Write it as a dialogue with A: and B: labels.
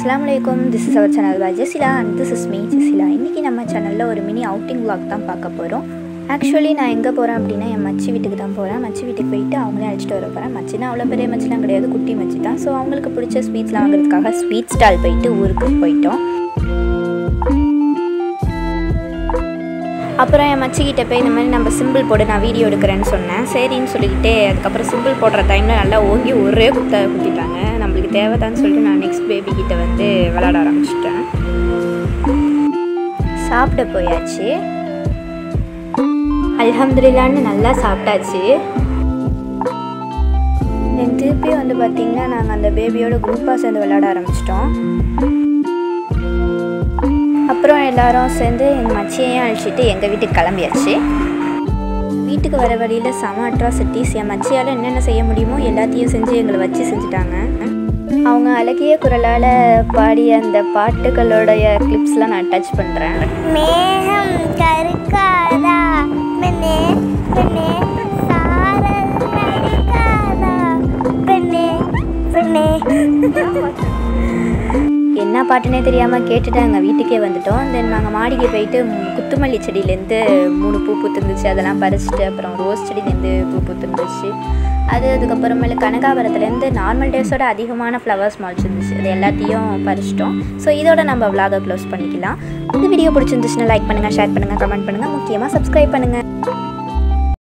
A: அஸ்லாம் வலைக்கம் this is our channel by Jesila and this is me Jesila இன்றைக்கி நம்ம சேனலில் ஒரு மினி அவுட்டிங் vlog தான் பார்க்க போகிறோம் ஆக்சுவலி நான் எங்கே போகிறேன் அப்படின்னா என் மச்சி வீட்டுக்கு தான் போகிறேன் மச்சி வீட்டுக்கு போயிட்டு அவங்களே அழைச்சிட்டு வர போகிறேன் மச்சினா அவ்வளோ பெரிய மச்சிலாம் கிடையாது குட்டி மச்சி தான் ஸோ அவங்களுக்கு பிடிச்ச ஸ்வீட்ஸ்லாம் வாங்குறதுக்காக ஸ்வீட் ஸ்டால் போயிட்டு ஊருக்கு போயிட்டோம் அப்புறம் என் மச்சிக்கிட்ட போய் இந்த மாதிரி நம்ம சிம்பிள் போடு நான் வீடியோ எடுக்கிறேன்னு சொன்னேன் சரின்னு சொல்லிக்கிட்டு அதுக்கப்புறம் சிம்பிள் போடுற டைமில் நல்லா ஓங்கி ஒரே குத்த குத்திட்டாங்க நம்மளுக்கு தேவைதான்னு சொல்லிட்டு நான் நெக்ஸ்ட் பேபி கிட்ட வந்து விளாட ஆரம்பிச்சிட்டேன் சாப்பிட போயாச்சு அல்ஹம்துலில்லான்னு நல்லா சாப்பிட்டாச்சு தென் திருப்பி வந்து பார்த்திங்கன்னா நாங்கள் அந்த பேபியோட குரூப்பாக சேர்ந்து விளையாட ஆரம்பிச்சிட்டோம் அப்புறம் எல்லாரும் சேர்ந்து எங்கள் மச்சியையும் அழைச்சிட்டு எங்கள் வீட்டுக்கு கிளம்பியாச்சு வீட்டுக்கு வர வழியில் செம அட்ராசிட்டிஸ் என் மச்சியால் என்னென்ன செய்ய முடியுமோ எல்லாத்தையும் செஞ்சு எங்களை வச்சு செஞ்சுட்டாங்க அவங்க அழகிய குரலால் பாடிய அந்த பாட்டுகளோடைய கிளிப்ஸ்லாம் நான் அட்டாச் பண்ணுறேன்
B: மேகம் கருக்காதா பெண்ணே பெண்ணே சாரல் நடிக்காதா பெண்ணே பெண்ணே
A: என்ன பாட்டுனே தெரியாமல் கேட்டுட்டு எங்கள் வீட்டுக்கே வந்துட்டோம் தென் நாங்கள் மாடிக்கு போயிட்டு ம், குத்துமல்லி செடியிலேருந்து மூணு பூ பூத்துருந்துச்சு அதெல்லாம் பறிச்சுட்டு அப்புறம் ரோஸ் செடியிலேருந்து பூ பூத்துருந்துச்சு அது அதுக்கப்புறமேல கனகாபரத்துலேருந்து நார்மல் டேஸோட அதிகமான ஃப்ளவர்ஸ் மால்ஸ் இருந்துச்சு அது எல்லாத்தையும் பறிச்சிட்டோம் ஸோ இதோட நம்ம vlog-அ க்ளோஸ் பண்ணிக்கலாம் இந்த வீடியோ பிடிச்சிருந்துச்சுன்னா லைக் பண்ணுங்கள் ஷேர் பண்ணுங்கள் கமெண்ட் பண்ணுங்கள் முக்கியமாக சப்ஸ்கிரைப் பண்ணுங்கள்